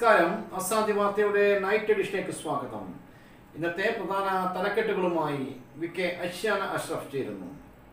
നമസ്കാരം അസാധ്യ വാർത്തയുടെ നൈറ്റ് എഡിഷനിലേക്ക് സ്വാഗതം ഇന്നത്തെ പ്രധാന തലക്കെട്ടുകളുമായി വി കെ അഷ്യാന അഷ്റഫ് ചേരുന്നു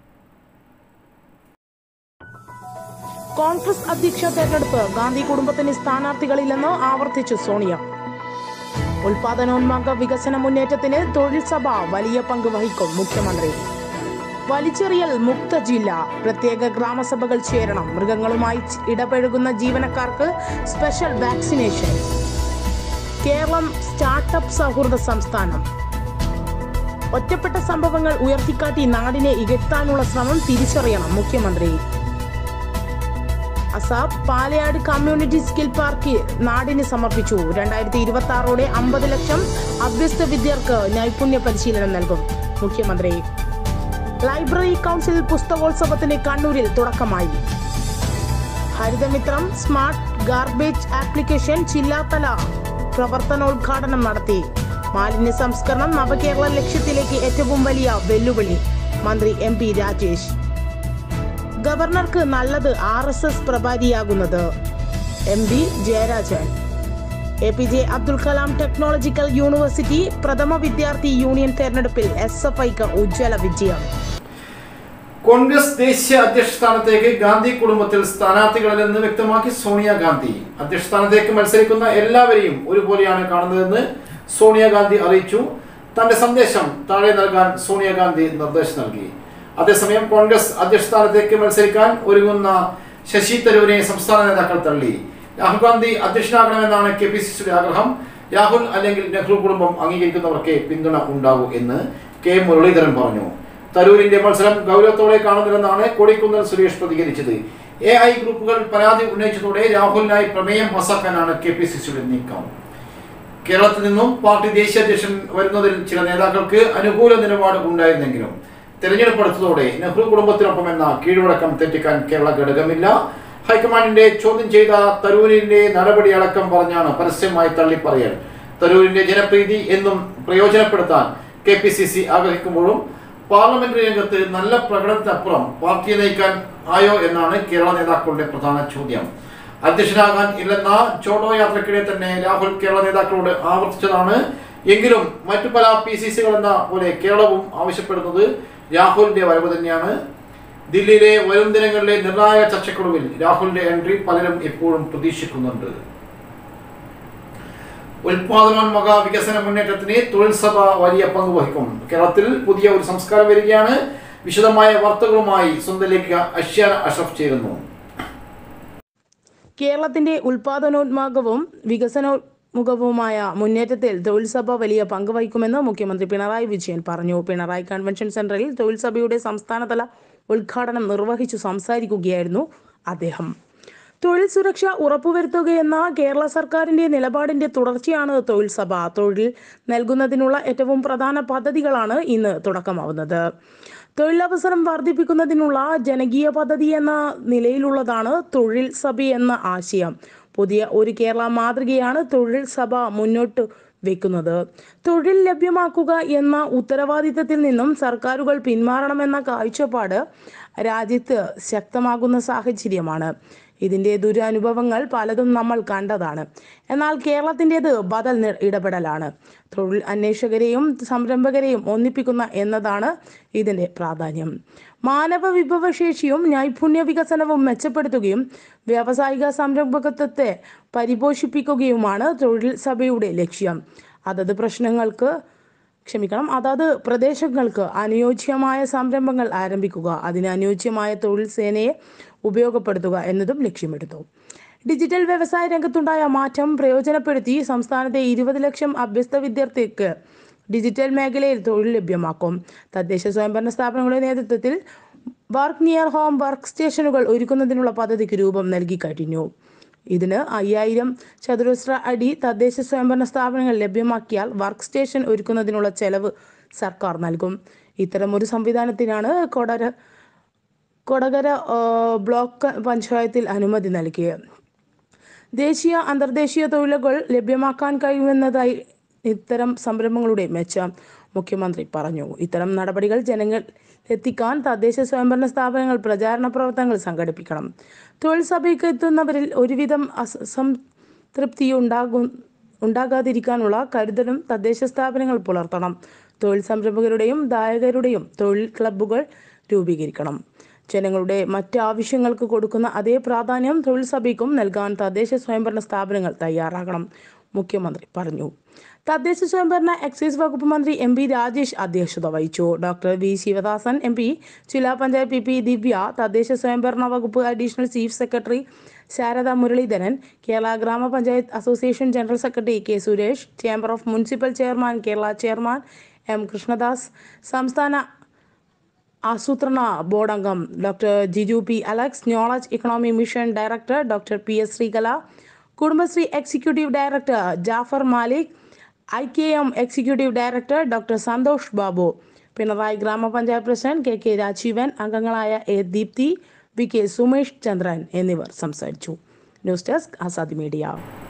കോൺഗ്രസ് അധ്യക്ഷ തെരഞ്ഞെടുപ്പ് ഗാന്ധി കുടുംബത്തിന് സ്ഥാനാർത്ഥികളില്ലെന്ന് ആവർത്തിച്ചു സോണിയ ഉൽപാദനോന്മുഖ വികസന മുന്നേറ്റത്തിന് തൊഴിൽ സഭ വലിയ പങ്ക് വഹിക്കും മുഖ്യമന്ത്രി വലിച്ചെറിയൽ മുക്ത ജില്ല പ്രത്യേക ഗ്രാമസഭകൾ ചേരണം മൃഗങ്ങളുമായി ച് ഇടപഴകുന്ന ജീവനക്കാർക്ക് സ്പെഷ്യൽ വാക്സിനേഷൻ കേരളം സ്റ്റാർട്ടപ്പ് സൗഹൃദ സംസ്ഥാനം ഒറ്റപ്പെട്ട സംഭവങ്ങൾ ഉയർത്തിക്കാട്ടി നാടിനെ ഇകഴ്ത്താനുള്ള ശ്രമം തിരിച്ചറിയണം മുഖ്യമന്ത്രി ASAP Palayad community skill park നാടിന് സമർപ്പിച്ചു രണ്ടായിരത്തി ഇരുപത്തി ആറോടെ അമ്പത് ലക്ഷം അഭ്യസ്ത വിദ്യർക്ക് നൈപുണ്യ പരിശീലനം നൽകും മുഖ്യമന്ത്രി ലൈബ്രറി കൗൺസിൽ പുസ്തകോത്സവത്തിന് കണ്ണൂരിൽ തുടക്കമായി ഹരിതമിത്രം സ്മാർട്ട് ഗാർബേജ് ആപ്ലിക്കേഷൻ ജില്ലാതല പ്രവർത്തനോദ്ഘാടനം നടത്തി മാലിന്യ സംസ്കരണം നവകേരള ലക്ഷ്യത്തിലേക്ക് ഏറ്റവും വലിയ വെല്ലുവിളി മന്ത്രി എം പി രാജേഷ് ഗവർണർക്ക് നല്ലത് ആർ എസ് എസ് പ്രഭാരിയാകുന്നത് M P Jayarajan A P J Abdul Kalam technological university പ്രഥമ വിദ്യാർത്ഥി യൂണിയൻ തെരഞ്ഞെടുപ്പിൽ എസ് എഫ് ഐക്ക് ഉജ്ജ്വല വിജയം കോൺഗ്രസ് ദേശീയ അധ്യക്ഷ സ്ഥാനത്തേക്ക് ഗാന്ധി കുടുംബത്തിൽ സ്ഥാനാർത്ഥികളില്ലെന്ന് വ്യക്തമാക്കി സോണിയാഗാന്ധി അധ്യക്ഷ സ്ഥാനത്തേക്ക് മത്സരിക്കുന്ന എല്ലാവരെയും ഒരുപോലെയാണ് കാണുന്നതെന്ന് സോണിയാഗാന്ധി അറിയിച്ചു തന്റെ സന്ദേശം താഴെ നൽകാൻ സോണിയാഗാന്ധി നിർദ്ദേശം നൽകി അതേസമയം കോൺഗ്രസ് അധ്യക്ഷ സ്ഥാനത്തേക്ക് മത്സരിക്കാൻ ഒരുങ്ങുന്ന ശശി തരൂരിനെ സംസ്ഥാന നേതാക്കൾ തള്ളി രാഹുൽ ഗാന്ധി അധ്യക്ഷനാകണമെന്നാണ് കെ പി സി സിയുടെ ആഗ്രഹം രാഹുൽ അല്ലെങ്കിൽ നെഹ്റു കുടുംബം അംഗീകരിക്കുന്നവർക്ക് പിന്തുണ ഉണ്ടാകൂ എന്ന് കെ മുരളീധരൻ പറഞ്ഞു തരൂരിന്റെ മത്സരം ഗൗരവത്തോടെ കാണുന്നില്ലെന്നാണ് കൊടിക്കുന്നിൽ സുരേഷ് പ്രതികരിച്ചത് എ ഐ ഗ്രൂപ്പുകൾ പരാതി ഉന്നയിച്ചതോടെ രാഹുലിനായി പ്രമേയം പാസാക്കാനാണ് കെ പി സി സിയുടെ നീക്കം കേരളത്തിൽ നിന്നും പാർട്ടി ദേശീയ അധ്യക്ഷൻ വരുന്നതിൽ ചില നേതാക്കൾക്ക് അനുകൂല നിലപാട് ഉണ്ടായിരുന്നെങ്കിലും തെരഞ്ഞെടുപ്പ് അടുത്തതോടെ നെഹ്റു കുടുംബത്തിനൊപ്പം എന്ന കീഴ്വഴക്കം തെറ്റിക്കാൻ കേരള ഘടകമില്ല ഹൈക്കമാൻഡിന്റെ ചോദ്യം ചെയ്ത തരൂരിന്റെ നടപടി അടക്കം പറഞ്ഞാണ് പരസ്യമായി തള്ളിപ്പറയൽ തരൂരിന്റെ ജനപ്രീതി എന്നും പ്രയോജനപ്പെടുത്താൻ കെ പി സി സി ആഗ്രഹിക്കുമ്പോഴും പാർലമെന്ററി രംഗത്ത് നല്ല പ്രകടനത്തിനപ്പുറം പാർട്ടിയെ നയിക്കാൻ ആയോ എന്നാണ് കേരള നേതാക്കളുടെ പ്രധാന ചോദ്യം അധ്യക്ഷനാകാൻ ഇല്ലെന്ന ചോഡോ യാത്രക്കിടെ തന്നെ രാഹുൽ കേരള നേതാക്കളോട് ആവർത്തിച്ചതാണ് എങ്കിലും മറ്റു പല പി സി സികൾ എന്ന പോലെ കേരളവും ആവശ്യപ്പെടുന്നത് രാഹുലിന്റെ വരവ് തന്നെയാണ് ദില്ലിയിലെ വരും ദിനങ്ങളിലെ നിർണായക ചർച്ചയ്ക്കൊടുവിൽ രാഹുലിന്റെ എൻട്രി പലരും എപ്പോഴും പ്രതീക്ഷിക്കുന്നുണ്ട് ഉൽപാദനോന്മുഖ വികസന മുന്നേറ്റത്തിന് തൊഴിൽ സഭ വലിയ പങ്ക് വഹിക്കും കേരളത്തിൽ പുതിയ ഒരു സംസ്കാരം വരികയാണ് വിശദമായ വാർത്തകളുമായി സ്വന്തം ലേഖിക അഷ്യാന അഷഫ് ചേരുന്നു കേരളത്തിന്റെ ഉൽപാദനോന്മുഖവും വികസനോന്മുഖവുമായ മുന്നേറ്റത്തിൽ തൊഴിൽ സഭ വലിയ പങ്ക് വഹിക്കുമെന്ന് മുഖ്യമന്ത്രി പിണറായി വിജയൻ പറഞ്ഞു പിണറായി കൺവെൻഷൻ സെന്ററിൽ തൊഴിൽ സഭയുടെ സംസ്ഥാനതല ഉദ്ഘാടനം നിർവഹിച്ചു സംസാരിക്കുകയായിരുന്നു അദ്ദേഹം തൊഴിൽ സുരക്ഷ ഉറപ്പുവരുത്തുകയെന്ന കേരള സർക്കാരിന്റെ നിലപാടിന്റെ തുടർച്ചയാണ് തൊഴിൽ സഭ തൊഴിൽ നൽകുന്നതിനുള്ള ഏറ്റവും പ്രധാന പദ്ധതികളാണ് ഇന്ന് തുടക്കമാവുന്നത് തൊഴിലവസരം വർദ്ധിപ്പിക്കുന്നതിനുള്ള ജനകീയ പദ്ധതി എന്ന നിലയിലുള്ളതാണ് തൊഴിൽ സഭ എന്ന ആശയം പുതിയ ഒരു കേരള മാതൃകയാണ് തൊഴിൽ സഭ മുന്നോട്ട് വെക്കുന്നത് തൊഴിൽ ലഭ്യമാക്കുക എന്ന ഉത്തരവാദിത്തത്തിൽ നിന്നും സർക്കാരുകൾ പിന്മാറണമെന്ന കാഴ്ചപ്പാട് രാജ്യത്ത് ശക്തമാകുന്ന സാഹചര്യമാണ് ഇതിന്റെ ദുരനുഭവങ്ങൾ പലതും നമ്മൾ കണ്ടതാണ് എന്നാൽ കേരളത്തിൻ്റെത് ബദൽ നി- ഇടപെടലാണ് തൊഴിൽ അന്വേഷകരെയും സംരംഭകരെയും ഒന്നിപ്പിക്കുന്ന എന്നതാണ് ഇതിന്റെ പ്രാധാന്യം മാനവ വിഭവശേഷിയും നൈപുണ്യ വികസനവും മെച്ചപ്പെടുത്തുകയും വ്യാവസായിക സംരംഭകത്വത്തെ പരിപോഷിപ്പിക്കുകയുമാണ് തൊഴിൽ സഭയുടെ ലക്ഷ്യം അതത് പ്രശ്നങ്ങൾക്ക് ക്ഷമിക്കണം അതാത് പ്രദേശങ്ങൾക്ക് അനുയോജ്യമായ സംരംഭങ്ങൾ ആരംഭിക്കുക അതിന് അനുയോജ്യമായ തൊഴിൽ സേനയെ ഉപയോഗപ്പെടുത്തുക എന്നതും ലക്ഷ്യമെടുത്തു ഡിജിറ്റൽ വ്യവസായ രംഗത്തുണ്ടായ മാറ്റം പ്രയോജനപ്പെടുത്തി സംസ്ഥാനത്തെ ഇരുപത് ലക്ഷം അഭ്യസ്ത വിദ്യാർത്ഥിക്ക് ഡിജിറ്റൽ മേഖലയിൽ തൊഴിൽ ലഭ്യമാക്കും തദ്ദേശ സ്വയംഭരണ സ്ഥാപനങ്ങളുടെ നേതൃത്വത്തിൽ വർക്ക് നിയർ ഹോം വർക്ക് സ്റ്റേഷനുകൾ ഒരുക്കുന്നതിനുള്ള പദ്ധതിക്ക് രൂപം നൽകി കഴിഞ്ഞു ഇതിന് അയ്യായിരം ചതുരശ്ര അടി തദ്ദേശ സ്വയംഭരണ സ്ഥാപനങ്ങൾ ലഭ്യമാക്കിയാൽ വർക്ക് സ്റ്റേഷൻ ഒരുക്കുന്നതിനുള്ള ചെലവ് സർക്കാർ നൽകും ഇത്തരമൊരു സംവിധാനത്തിനാണ് കൊടര കൊടകര ആ, ബ്ലോക്ക് പഞ്ചായത്തിൽ അനുമതി നൽകിയത് ദേശീയ അന്തർദേശീയ തൊഴിലുകൾ ലഭ്യമാക്കാൻ കഴിയുമെന്നതായി ഇത്തരം സംരംഭങ്ങളുടെ മെച്ചം മുഖ്യമന്ത്രി പറഞ്ഞു ഇത്തരം നടപടികൾ ജനങ്ങൾ എത്തിക്കാൻ തദ്ദേശ സ്വയംഭരണ സ്ഥാപനങ്ങൾ പ്രചാരണ പ്രവർത്തനങ്ങൾ സംഘടിപ്പിക്കണം തൊഴിൽ സഭയ്ക്ക് എത്തുന്നവരിൽ ഒരുവിധം അസ- സം തൃപ്തിയുണ്ടാകു ഉണ്ടാകാതിരിക്കാനുള്ള കരുതലും തദ്ദേശ സ്ഥാപനങ്ങൾ പുലർത്തണം തൊഴിൽ സംരംഭകരുടെയും ദായകരുടെയും തൊഴിൽ ക്ലബ്ബുകൾ രൂപീകരിക്കണം ജനങ്ങളുടെ മറ്റ് ആവശ്യങ്ങൾക്ക് കൊടുക്കുന്ന അതേ പ്രാധാന്യം തൊഴിൽ സഭയ്ക്കും നൽകാൻ തദ്ദേശ സ്വയംഭരണ സ്ഥാപനങ്ങൾ തയ്യാറാകണം മുഖ്യമന്ത്രി പറഞ്ഞു തദ്ദേശ സ്വയംഭരണ എക്സൈസ് വകുപ്പ് മന്ത്രി എം പി രാജേഷ് അധ്യക്ഷത വഹിച്ചു doctor V Sivadasan M P ജില്ലാ പഞ്ചായത്ത് പി പി ദിവ്യ തദ്ദേശ സ്വയംഭരണ വകുപ്പ് additional chief secretary Sarada Muraleedharan Kerala ഗ്രാമപഞ്ചായത്ത് association general secretary K Suresh chamber of municipal chairman Kerala chairman M Krishnadas സംസ്ഥാന ആസൂത്രണ ബോർഡ് അംഗം doctor Jiju P Alex knowledge economy mission director doctor P S Sreekala Kudumbashree executive director Jaffer Malik I K M executive director doctor Santhosh Babu Pinarayi ഗ്രാമപഞ്ചായത്ത് president K K Rajeevan അംഗങ്ങളായ A Deepthi V K Sumesh Chandran എന്നിവർ സംസാരിച്ചു news desk Azadi media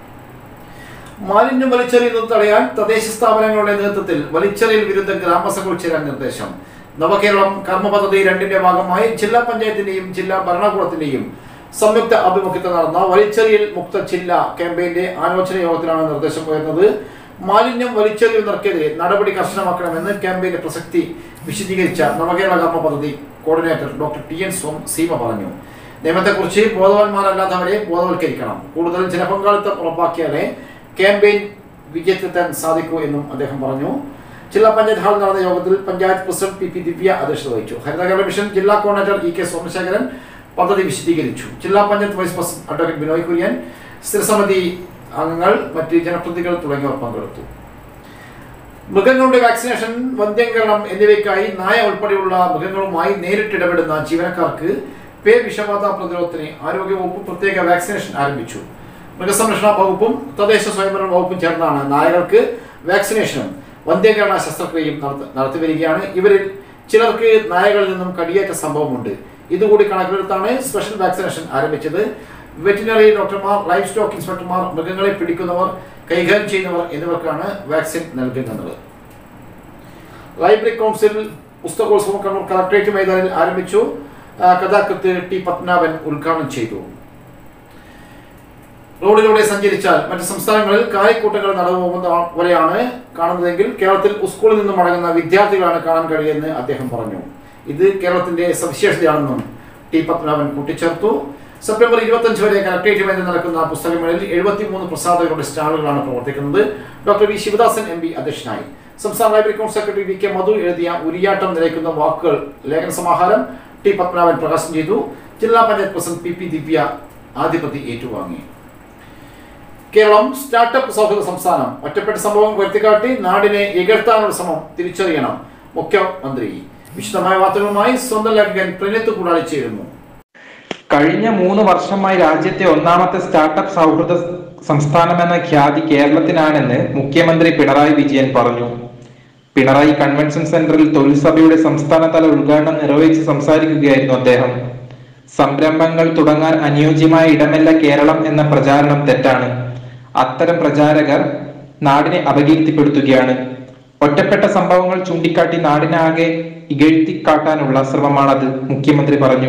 മാലിന്യം വലിച്ചെറിയുന്നത് തടയാൻ തദ്ദേശ സ്ഥാപനങ്ങളുടെ നേതൃത്വത്തിൽ വലിച്ചെറിയൽ വിരുദ്ധ ഗ്രാമസഭകൾ ചേരാൻ നിർദ്ദേശം നവകേരളം കർമ്മ പദ്ധതി രണ്ടിന്റെ ഭാഗമായി ജില്ലാ പഞ്ചായത്തിന്റെയും ജില്ലാ ഭരണകൂടത്തിന്റെയും സംയുക്ത ആഭിമുഖ്യത്തിൽ നടന്ന വലിച്ചെറിയൽ മുക്ത ജില്ല ക്യാമ്പയിന്റെ ആലോചന യോഗത്തിലാണ് നിർദ്ദേശം ഉയർന്നത് മാലിന്യം വലിച്ചെറിയുന്നവർക്കെതിരെ നടപടി കർശനമാക്കണമെന്ന് ക്യാമ്പയിന്റെ പ്രസക്തി വിശദീകരിച്ച നവകേരള കർമ്മ പദ്ധതി കോർഡിനേറ്റർ ഡോക്ടർ ടി എൻ സോം സീമ പറഞ്ഞു നിയമത്തെക്കുറിച്ച് ബോധവാന്മാരല്ലാത്തവരെ ബോധവൽക്കരിക്കണം കൂടുതൽ ജനപങ്കാളിത്തം ഉറപ്പാക്കിയാലേ ക്യാമ്പയിൻ വിജയത്തിലെത്താൻ സാധിക്കൂ എന്നും അദ്ദേഹം പറഞ്ഞു ജില്ലാ പഞ്ചായത്ത് ഹാളിൽ നടന്ന യോഗത്തിൽ panchayat president P P Divya അധ്യക്ഷത വഹിച്ചു ഹരിതകേരള മിഷൻ ജില്ലാ കോർഡിനേറ്റർ ഇ കെ സോമശേഖരൻ പദ്ധതി വിശദീകരിച്ചു ജില്ലാ panchayat vice president advocate Binoy Kurian സ്ഥിരസമിതി അംഗങ്ങൾ മറ്റ് ജനപ്രതിനിധികൾ തുടങ്ങിയവർ പങ്കെടുത്തു മൃഗങ്ങളുടെ വാക്സിനേഷൻ വന്ധ്യംകരണം എന്നിവയ്ക്കായി നായ ഉൾപ്പെടെയുള്ള മൃഗങ്ങളുമായി നേരിട്ട് ഇടപെടുന്ന ജീവനക്കാർക്ക് പേ വിഷബാധ പ്രതിരോധത്തിന് ആരോഗ്യവകുപ്പ് പ്രത്യേക വാക്സിനേഷൻ ആരംഭിച്ചു മൃഗസംരക്ഷണ വകുപ്പും തദ്ദേശ സ്വയംഭരണ വകുപ്പും ചേർന്നാണ് നായകൾക്ക് വാക്സിനേഷനും വന്ധ്യംകരണ ശസ്ത്രക്രിയയും നടത്ത- നടത്തി വരികയാണ് ഇവരിൽ ചിലർക്ക് നായകളിൽ നിന്നും കടിയേറ്റ സംഭവമുണ്ട് ഇതുകൂടി കണക്കിലെടുത്താണ് സ്പെഷ്യൽ വാക്സിനേഷൻ ആരംഭിച്ചത് വെറ്റിനറി ഡോക്ടർമാർ ലൈഫ് സ്റ്റോക്ക് ഇൻസ്പെക്ടർമാർ മൃഗങ്ങളെ പിടിക്കുന്നവർ കൈകാര്യം ചെയ്യുന്നവർ എന്നിവർക്കാണ് വാക്സിൻ നൽകുന്നത് ലൈബ്രറി കൗൺസിൽ പുസ്തകോത്സവം കണ്ണൂർ കളക്ടറേറ്റ് മൈതാനിൽ ആരംഭിച്ചു ആ, കഥാകൃത്ത് ടി പത്മനാഭൻ ഉദ്ഘാടനം ചെയ്തു റോഡിലൂടെ സഞ്ചരിച്ചാൽ മറ്റ് സംസ്ഥാനങ്ങളിൽ കാലിക്കൂട്ടങ്ങൾ നടന്നു പോകുന്ന പോലെയാണ് കാണുന്നതെങ്കിൽ കേരളത്തിൽ സ്കൂളിൽ നിന്ന് മടങ്ങുന്ന വിദ്യാർത്ഥികളാണ് കാണാൻ കഴിയുമെന്ന് അദ്ദേഹം പറഞ്ഞു ഇത് കേരളത്തിന്റെ സവിശേഷതയാണെന്നും ടി പത്മനാഭൻ കൂട്ടിച്ചേർത്തു സെപ്റ്റംബർ ഇരുപത്തഞ്ച് വരെ കലക്ട്രേറ്റ് മേലിൽ നടക്കുന്ന പുസ്തകമേളയിൽ എഴുപത്തിമൂന്ന് പ്രസാധകരുടെ സ്റ്റാളുകളാണ് പ്രവർത്തിക്കുന്നത് doctor V Sivadasan M P അധ്യക്ഷനായി സംസ്ഥാന library council secretary V K Madhu എഴുതിയ ഉരിയാട്ടം നിലയ്ക്കുന്ന വാക്കുകൾ ലേഖന സമാഹാരം ടി പത്മനാഭൻ പ്രകാശനം ചെയ്തു ജില്ലാ panchayat president P P Divya ആധിപത്യം ഏറ്റുവാങ്ങി കേരളം സ്റ്റാർട്ടപ്പ് സൗഹൃദ സംസ്ഥാനം ഒറ്റപ്പെട്ട സംഭവം ഉയർത്തിക്കാട്ടി നാടിനെ ഇകഴ്ത്താനുള്ള ശ്രമം തിരിച്ചറിയണം മുഖ്യമന്ത്രി വിശദമായ വാർത്തകളുമായി സ്വന്തം ലേഖകൻ പ്രണീത് കൂടാളി ചേരുന്നു കഴിഞ്ഞ മൂന്ന് വർഷമായി രാജ്യത്തെ ഒന്നാമത്തെ സ്റ്റാർട്ടപ്പ് സൗഹൃദ സംസ്ഥാനമെന്ന ഖ്യാതി കേരളത്തിനാണെന്ന് മുഖ്യമന്ത്രി പിണറായി വിജയൻ പറഞ്ഞു പിണറായി കൺവെൻഷൻ സെന്ററിൽ തൊഴിൽ സഭയുടെ സംസ്ഥാനതല ഉദ്ഘാടനം നിർവഹിച്ച് സംസാരിക്കുകയായിരുന്നു അദ്ദേഹം സംരംഭങ്ങൾ തുടങ്ങാൻ അനുയോജ്യമായ ഇടമല്ല കേരളം എന്ന പ്രചാരണം തെറ്റാണ് അത്തരം പ്രചാരകർ നാടിനെ അപകീർത്തിപ്പെടുത്തുകയാണ് ഒറ്റപ്പെട്ട സംഭവങ്ങൾ ചൂണ്ടിക്കാട്ടി നാടിനാകെ ഇകഴ്ത്തിക്കാട്ടാനുള്ള ശ്രമമാണത് മുഖ്യമന്ത്രി പറഞ്ഞു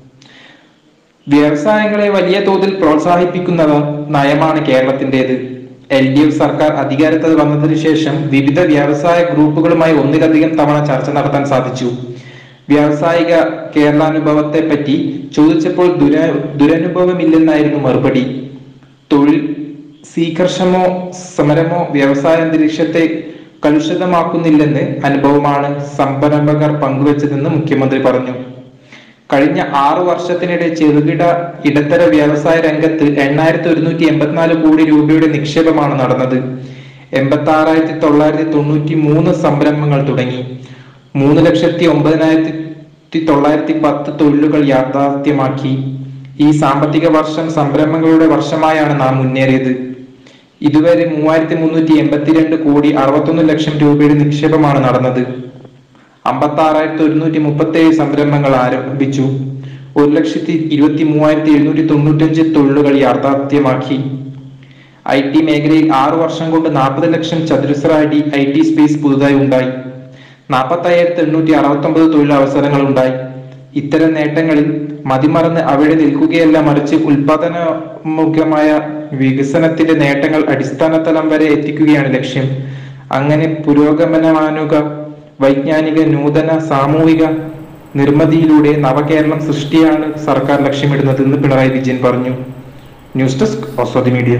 വ്യവസായങ്ങളെ വലിയ തോതിൽ പ്രോത്സാഹിപ്പിക്കുന്ന നയമാണ് കേരളത്തിന്റേത് എൽ ഡി എഫ് സർക്കാർ അധികാരത്തിൽ വന്നതിനു ശേഷം വിവിധ വ്യവസായ ഗ്രൂപ്പുകളുമായി ഒന്നിലധികം തവണ ചർച്ച നടത്താൻ സാധിച്ചു വ്യാവസായിക കേരളാനുഭവത്തെ പറ്റി ചോദിച്ചപ്പോൾ ദുര ദുരനുഭവമില്ലെന്നായിരുന്നു മറുപടി തൊഴിൽ സ്വീകർഷമോ സമരമോ വ്യവസായ അന്തരീക്ഷത്തെ കലുഷിതമാക്കുന്നില്ലെന്ന് അനുഭവമാണ് സംരംഭകർ പങ്കുവച്ചതെന്ന് മുഖ്യമന്ത്രി പറഞ്ഞു കഴിഞ്ഞ ആറു വർഷത്തിനിടെ ചെറുകിട ഇടത്തര വ്യവസായ രംഗത്ത് എണ്ണായിരത്തി ഒരുന്നൂറ്റി എൺപത്തിനാല് കോടി രൂപയുടെ നിക്ഷേപമാണ് നടന്നത് എൺപത്തി ആറായിരത്തി തൊള്ളായിരത്തി തൊണ്ണൂറ്റി മൂന്ന് സംരംഭങ്ങൾ തുടങ്ങി മൂന്ന് ലക്ഷത്തി ഒമ്പതിനായിരത്തി തൊള്ളായിരത്തി പത്ത് തൊഴിലുകൾ യാഥാർത്ഥ്യമാക്കി ഈ സാമ്പത്തിക വർഷം സംരംഭങ്ങളുടെ വർഷമായാണ് നാം മുന്നേറിയത് ഇതുവരെ മൂവായിരത്തി മുന്നൂറ്റി എൺപത്തിരണ്ട് കോടി അറുപത്തൊന്ന് ലക്ഷം രൂപയുടെ നിക്ഷേപമാണ് നടന്നത് അമ്പത്തി ആറായിരത്തി ഒരുന്നൂറ്റി മുപ്പത്തി ഏഴ് സംരംഭങ്ങൾ ആരംഭിച്ചു ഒരു ലക്ഷത്തി ഇരുപത്തി മൂവായിരത്തി എഴുന്നൂറ്റി തൊണ്ണൂറ്റഞ്ച് തൊഴിലുകൾ യാഥാർത്ഥ്യമാക്കി ഐ ടി മേഖലയിൽ ആറു വർഷം കൊണ്ട് നാൽപ്പത് ലക്ഷം ചതുരശ്ര അടി ഐ ടി സ്പേസ് പുതുതായി ഉണ്ടായി നാൽപ്പത്തി അയ്യായിരത്തി എണ്ണൂറ്റി അറുപത്തി ഒമ്പത് തൊഴിലവസരങ്ങൾ ഉണ്ടായി ഇത്തരം നേട്ടങ്ങളിൽ മതിമറന്ന് അവിടെ നിൽക്കുകയല്ല മറിച്ച് ഉൽപാദനമുഖമായ വികസനത്തിന്റെ നേട്ടങ്ങൾ അടിസ്ഥാന തലം വരെ എത്തിക്കുകയാണ് ലക്ഷ്യം അങ്ങനെ പുരോഗമനമാനുക വൈജ്ഞാനിക നൂതന സാമൂഹിക നിർമ്മിതിയിലൂടെ നവകേരളം സൃഷ്ടിയാണ് സർക്കാർ ലക്ഷ്യമിടുന്നതെന്ന് പിണറായി വിജയൻ പറഞ്ഞു news desk Azadi media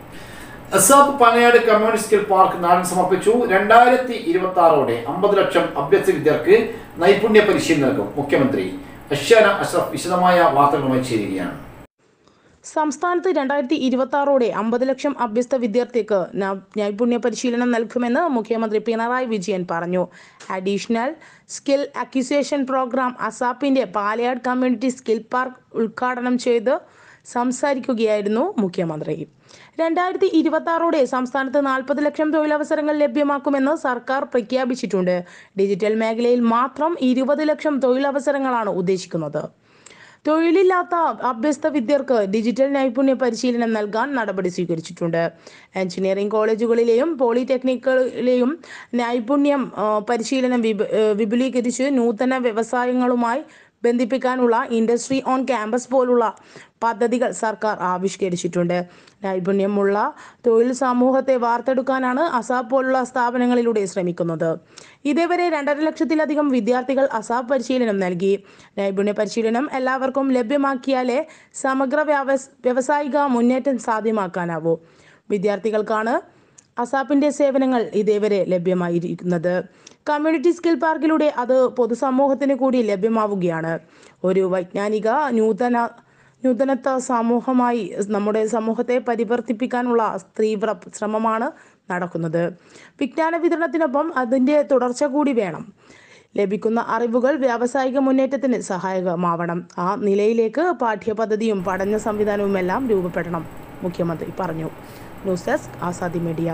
ASAP Panayad communist skill park നാടിന് സമർപ്പിച്ചു രണ്ടായിരത്തി ഇരുപത്തി ആറോടെ അമ്പത് ലക്ഷം അഭ്യസ്ത വിദ്യർക്ക് നൈപുണ്യ പരിശീലനം നൽകും മുഖ്യമന്ത്രി അഷ്യാന അഷ്റഫ് വിശദമായ വാർത്തകളുമായി ചേരുകയാണ് സംസ്ഥാനത്ത് രണ്ടായിരത്തി ഇരുപത്തി ആറോടെ അമ്പത് ലക്ഷം അഭ്യസ്ത വിദ്യാർത്ഥിക്ക് ന- നൈപുണ്യ പരിശീലനം നൽകുമെന്ന് മുഖ്യമന്ത്രി പിണറായി വിജയൻ പറഞ്ഞു അഡീഷണൽ സ്കിൽ അക്വിസിഷൻ പ്രോഗ്രാം അസാപ്പിന്റെ പാലയാട് കമ്മ്യൂണിറ്റി സ്കിൽ പാർക്ക് ഉദ്ഘാടനം ചെയ്ത് സംസാരിക്കുകയായിരുന്നു മുഖ്യമന്ത്രി രണ്ടായിരത്തി ഇരുപത്തി ആറോടെ സംസ്ഥാനത്ത് നാൽപ്പത് ലക്ഷം തൊഴിലവസരങ്ങൾ ലഭ്യമാക്കുമെന്ന് സർക്കാർ പ്രഖ്യാപിച്ചിട്ടുണ്ട് ഡിജിറ്റൽ മേഖലയിൽ മാത്രം ഇരുപത് ലക്ഷം തൊഴിലവസരങ്ങളാണ് ഉദ്ദേശിക്കുന്നത് തൊഴിലില്ലാത്ത അഭ്യസ്ത വിദ്യർക്ക് ഡിജിറ്റൽ നൈപുണ്യ പരിശീലനം നൽകാൻ നടപടി സ്വീകരിച്ചിട്ടുണ്ട് എഞ്ചിനീയറിംഗ് കോളേജുകളിലെയും പോളിടെക്നിക്കുകളിലെയും നൈപുണ്യം ആ, പരിശീലനം വിപു- ഏ, വിപുലീകരിച്ച് നൂതന വ്യവസായങ്ങളുമായി ബന്ധിപ്പിക്കാനുള്ള ഇൻഡസ്ട്രി ഓൺ ക്യാമ്പസ് പോലുള്ള പദ്ധതികൾ സർക്കാർ ആവിഷ്കരിച്ചിട്ടുണ്ട് നൈപുണ്യമുള്ള തൊഴിൽ സമൂഹത്തെ വാർത്തെടുക്കാനാണ് അസാബ് പോലുള്ള സ്ഥാപനങ്ങളിലൂടെ ശ്രമിക്കുന്നത് ഇതേവരെ രണ്ടര ലക്ഷത്തിലധികം വിദ്യാർത്ഥികൾ അസാബ് പരിശീലനം നൽകി നൈപുണ്യ പരിശീലനം എല്ലാവർക്കും ലഭ്യമാക്കിയാലേ സമഗ്ര വ്യവസ് വ്യവസായിക മുന്നേറ്റം സാധ്യമാക്കാനാവൂ വിദ്യാർത്ഥികൾക്കാണ് അസാപ്പിന്റെ സേവനങ്ങൾ ഇതേവരെ ലഭ്യമായിരിക്കുന്നത് കമ്മ്യൂണിറ്റി സ്കിൽ പാർക്കിലൂടെ അത് പൊതുസമൂഹത്തിന് കൂടി ലഭ്യമാവുകയാണ് ഒരു വൈജ്ഞാനിക നൂതന നൂതനത്വ സമൂഹമായി നമ്മുടെ സമൂഹത്തെ പരിവർത്തിപ്പിക്കാനുള്ള തീവ്ര ശ്രമമാണ് നടക്കുന്നത് വിജ്ഞാന വിതരണത്തിനൊപ്പം അതിൻ്റെ തുടർച്ച കൂടി വേണം ലഭിക്കുന്ന അറിവുകൾ വ്യാവസായിക മുന്നേറ്റത്തിന് സഹായകമാവണം ആ നിലയിലേക്ക് പാഠ്യപദ്ധതിയും പഠന സംവിധാനവും എല്ലാം രൂപപ്പെടണം മുഖ്യമന്ത്രി പറഞ്ഞു news desk Azadi media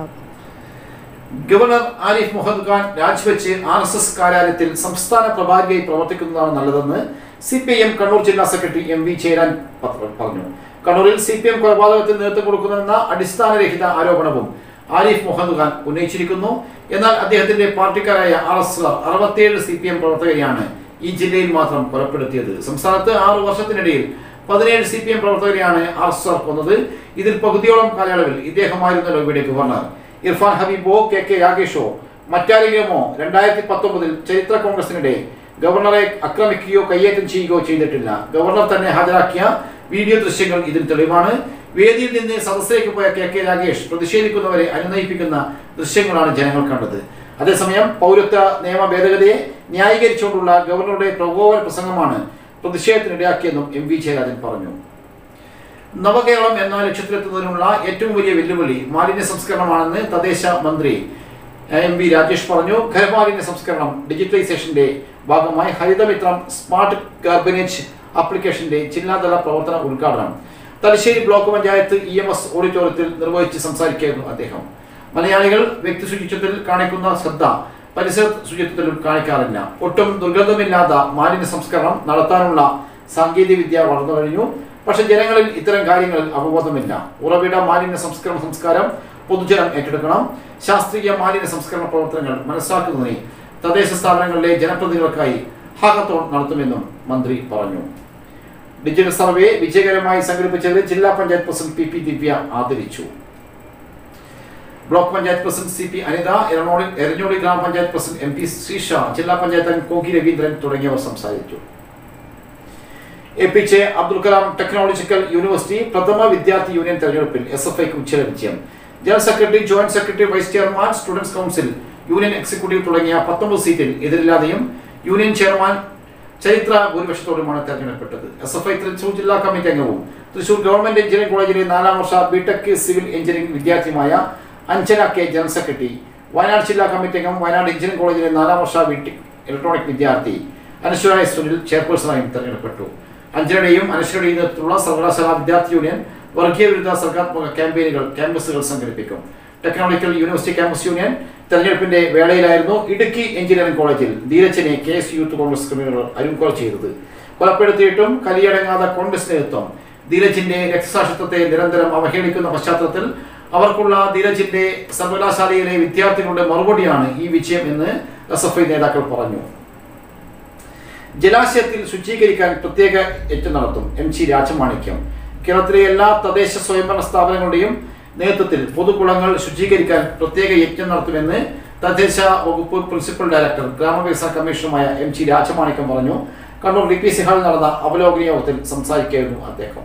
governor Arif Mohammad Khan രാജിവെച്ച് ആർ എസ് എസ് കാര്യാലയത്തിൽ സംസ്ഥാന പ്രഭാരിയായി പ്രവർത്തിക്കുന്നതാണ് നല്ലതെന്ന് സി പി എം കണ്ണൂർ ജില്ലാ സെക്രട്ടറി എം വി ചേരാൻ പത്ര- പറഞ്ഞു കണ്ണൂരിൽ സി പി എം കൊലപാതകത്തിന് നേതൃത്വം കൊടുക്കുന്നുവെന്ന അടിസ്ഥാനരഹിത ആരോപണവും ആരിഫ് മുഹമ്മദ് ഖാൻ ഉന്നയിച്ചിരിക്കുന്നു എന്നാൽ അദ്ദേഹത്തിന്റെ പാർട്ടിക്കാരായ ആർ എസ് അറുപത്തിയേഴ് സി പി എം പ്രവർത്തകരെയാണ് ഈ ജില്ലയിൽ മാത്രം കൊലപ്പെടുത്തിയത് സംസ്ഥാനത്ത് ആറു വർഷത്തിനിടയിൽ പതിനേഴ് സി പി എം പ്രവർത്തകരെയാണ് ആർ എസ് ആർ കൊന്നത് ഇതിൽ പകുതിയോളം കാലയളവിൽ ഇദ്ദേഹമായിരുന്നല്ലോ ഇവിടെ ഗവർണർ ഇർഫാൻ ഹബീബോ കെ കെ രാഗേഷോ മറ്റാരെങ്കിലുമോ രണ്ടായിരത്തി പത്തൊമ്പതിൽ ചരിത്ര കോൺഗ്രസിനിടെ ഗവർണറെ ആക്രമിക്കുകയോ കയ്യേറ്റം ചെയ്യുകയോ ചെയ്തിട്ടില്ല ഗവർണർ തന്നെ ഹാജരാക്കിയ വീഡിയോ ദൃശ്യങ്ങൾ ഇതിന് തെളിവാണ് വേദിയിൽ നിന്ന് സദസ്സിലേക്ക് പോയ കെ കെ രാഗേഷ് പ്രതിഷേധിക്കുന്നവരെ അനുനയിപ്പിക്കുന്ന ദൃശ്യങ്ങളാണ് ജനങ്ങൾ കണ്ടത് അതേസമയം പൗരത്വ നിയമ ഭേദഗതിയെ ന്യായീകരിച്ചുകൊണ്ടുള്ള ഗവർണറുടെ പ്രകോപന പ്രസംഗമാണ് പ്രതിഷേധത്തിനിടയാക്കിയെന്നും എം വി ജയരാജൻ പറഞ്ഞു നവകേരളം എന്ന ലക്ഷ്യത്തിലെത്തുന്നതിനുള്ള ഏറ്റവും വലിയ വെല്ലുവിളി മാലിന്യ സംസ്കരണമാണെന്ന് തദ്ദേശ മന്ത്രി എം വി രാജേഷ് പറഞ്ഞു ഖരമാലിന്യ സംസ്കരണം ഡിജിറ്റലൈസേഷന്റെ ഭാഗമായി ഹരിതമിത്രം സ്മാർട്ട് ഗാർബനേജ് ആപ്ലിക്കേഷന്റെ ജില്ലാതല പ്രവർത്തന ഉദ്ഘാടനം Thalassery block panchayat E M S ഓഡിറ്റോറിയത്തിൽ നിർവഹിച്ച് സംസാരിക്കുകയായിരുന്നു അദ്ദേഹം മലയാളികൾ വ്യക്തി ശുചിത്വത്തിൽ കാണിക്കുന്ന ശ്രദ്ധ പരിസര ശുചിത്വത്തിലും കാണിക്കാറില്ല ഒട്ടും ദുർഗന്ധമില്ലാത്ത മാലിന്യ സംസ്കരണം നടത്താനുള്ള സാങ്കേതിക വിദ്യ വളർന്നു കഴിഞ്ഞു പക്ഷെ ജനങ്ങളിൽ ഇത്തരം കാര്യങ്ങളിൽ അവബോധമില്ല ഉറവിട മാലിന്യ സംസ്കരണ സംസ്കാരം പൊതുജനം ഏറ്റെടുക്കണം ശാസ്ത്രീയ മാലിന്യ സംസ്കരണ പ്രവർത്തനങ്ങൾ മനസ്സിലാക്കുന്നതിന് തദ്ദേശ സ്ഥാപനങ്ങളിലെ ജനപ്രതിനിധികൾക്കായി ഹാക്കത്തോൺ നടത്തുമെന്നും മന്ത്രി പറഞ്ഞു ഡിജിറ്റൽ സർവേ വിജയകരമായി സംഘടിപ്പിച്ചത് ജില്ലാ panchayat president P P Divya ആദരിച്ചു block panchayat president C P Anitha Eranholi Eranholi ഗ്രാമപഞ്ചായത്ത് പ്രസിഡന്റ് എം പി ശ്രീഷ ജില്ലാ പഞ്ചായത്ത് അംഗം കോകി രവീന്ദ്രൻ തുടങ്ങിയവർ സംസാരിച്ചു A P J Abdul Kalam technological university പ്രഥമ വിദ്യാർത്ഥി യൂണിയൻ തെരഞ്ഞെടുപ്പിൽ എസ് എഫ് ഐക്ക് ഉച്ചര വിജയം general secretary joint secretary vice chairman students council union executive തുടങ്ങിയ പത്തൊമ്പത് സീറ്റിൽ എതിരില്ലാതെയും യൂണിയൻ ചെയർമാൻ ചരിത്ര ഭൂരിപക്ഷത്തോടുമാണ് തെരഞ്ഞെടുക്കപ്പെട്ടത് എസ് എഫ് ഐ തൃശൂർ ജില്ലാ കമ്മിറ്റി അംഗവും തൃശൂർ ഗവൺമെന്റ് എഞ്ചിനീയറിംഗ് കോളേജിലെ നാലാം വർഷ ബിടെക് സിവിൽ എഞ്ചിനീയറിംഗ് വിദ്യാർത്ഥിയുമായ Anjana K general secretary Wayanad ജില്ലാ കമ്മിറ്റി അംഗം വയനാട് എഞ്ചിനീയറിംഗ് കോളേജിലെ നാലാം വർഷ ബിടെക് ഇലക്ട്രോണിക് വിദ്യാർത്ഥി അനശ്വരായ സുനിൽ ചെയർപേഴ്സണായും തെരഞ്ഞെടുക്കപ്പെട്ടു അഞ്ജനയുടെയും അനശ്വരയുടെയും നേതൃത്വത്തിലുള്ള സർവകലാശാല വിദ്യാർത്ഥി യൂണിയൻ വർഗീയ വിരുദ്ധ സർഗാത്മക ക്യാമ്പയിനുകൾ ക്യാമ്പസുകൾ സംഘടിപ്പിക്കും ടെക്നോളജിക്കൽ യൂണിവേഴ്സിറ്റി ക്യാമ്പസ് യൂണിയൻ തെരഞ്ഞെടുപ്പിന്റെ വേളയിലായിരുന്നു ഇടുക്കി എഞ്ചിനീയറിംഗ് കോളേജിൽ ധീരജനെ കെ എസ് യൂത്ത് കോൺഗ്രസ് ക്രിമിനലുകൾ അരുംകൊല ചെയ്തത് കൊലപ്പെടുത്തിയിട്ടും കലിയടങ്ങാത്ത കോൺഗ്രസ് നേതൃത്വം ധീരജിന്റെ രക്തസാക്ഷിത്വത്തെ നിരന്തരം അവഹേളിക്കുന്ന പശ്ചാത്തലത്തിൽ അവർക്കുള്ള ധീരജിന്റെ സർവകലാശാലയിലെ വിദ്യാർത്ഥികളുടെ മറുപടിയാണ് ഈ വിജയം എന്ന് എസ് എഫ് ഐ നേതാക്കൾ പറഞ്ഞു ജലാശയത്തിൽ ശുചീകരിക്കാൻ പ്രത്യേക യജ്ഞം നടത്തും എം ജി രാജമാണിക്യം കേരളത്തിലെ എല്ലാ തദ്ദേശ സ്വയംഭരണ സ്ഥാപനങ്ങളുടെയും നേതൃത്വത്തിൽ പൊതുകുളങ്ങൾ ശുചീകരിക്കാൻ പ്രത്യേക യജ്ഞം നടത്തുമെന്ന് തദ്ദേശ വകുപ്പ് പ്രിൻസിപ്പൽ ഡയറക്ടർ ഗ്രാമവികസന കമ്മീഷണറുമായ എം ജി രാജമാണിക്യം പറഞ്ഞു കണ്ണൂർ ഡി പി സി ഹാളിൽ നടന്ന അവലോകന യോഗത്തിൽ സംസാരിക്കുകയായിരുന്നു അദ്ദേഹം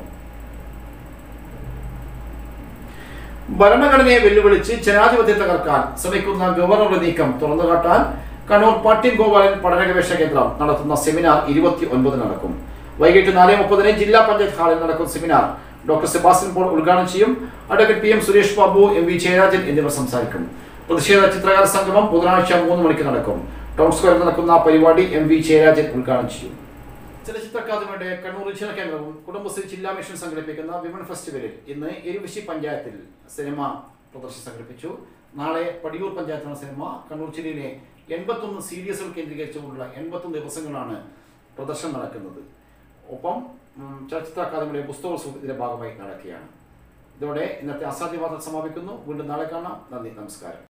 ഭരണഘടനയെ വെല്ലുവിളിച്ച് ജനാധിപത്യം തകർക്കാൻ ശ്രമിക്കുന്ന ഗവർണറുടെ നീക്കം തുറന്നുകാട്ടാൻ കണ്ണൂർ പാട്യം ഗോപാലൻ പഠന ഗവേഷണ കേന്ദ്രം നടത്തുന്ന സെമിനാർ ഇരുപത്തി ഒൻപതിന് നടക്കും വൈകിട്ട് നാല് മുപ്പതിന് ജില്ലാ പഞ്ചായത്ത് ഹാളിൽ നടക്കുന്ന സെമിനാർ ഡോക്ടർ സെബാസ്റ്റ്യൻ പോൾ ഉദ്ഘാടനം ചെയ്യും advocate P M Suresh Babu M V Jayarajan എന്നിവർ സംസാരിക്കും പ്രതിഷേധ ചിത്രകാര സംഗമം ബുധനാഴ്ച മൂന്ന് മണിക്ക് നടക്കും ടൗൺ സ്ക്വയറിൽ നടക്കുന്ന പരിപാടി എം വി ജയരാജൻ ഉദ്ഘാടനം ചെയ്യും ചലച്ചിത്ര അക്കാദമിയുടെ കണ്ണൂർ റീജിയണൽ കേന്ദ്രവും കുടുംബശ്രീ ജില്ലാ മിഷൻ സംഘടിപ്പിക്കുന്ന വിമൺ ഫെസ്റ്റിവലിൽ ഇന്ന് എരുവിശി പഞ്ചായത്തിൽ സിനിമ പ്രദർശനം സംഘടിപ്പിച്ചു നാളെ പടിയൂർ പഞ്ചായത്തിലുള്ള സിനിമ കണ്ണൂർ ജില്ലയിലെ എൺപത്തൊന്ന് സീരിയസുകൾ കേന്ദ്രീകരിച്ചുകൊണ്ടുള്ള എൺപത്തൊന്ന് ദിവസങ്ങളാണ് പ്രദർശനം നടക്കുന്നത് ഒപ്പം ഉം, ചലച്ചിത്ര അക്കാദമിയുടെ പുസ്തകോത്സവം ഇതിന്റെ ഭാഗമായി നടക്കുകയാണ് ഇതോടെ ഇന്നത്തെ അസാധ്യവാദം സമാപിക്കുന്നു വീണ്ടും നാളെ കാണാം നന്ദി നമസ്കാരം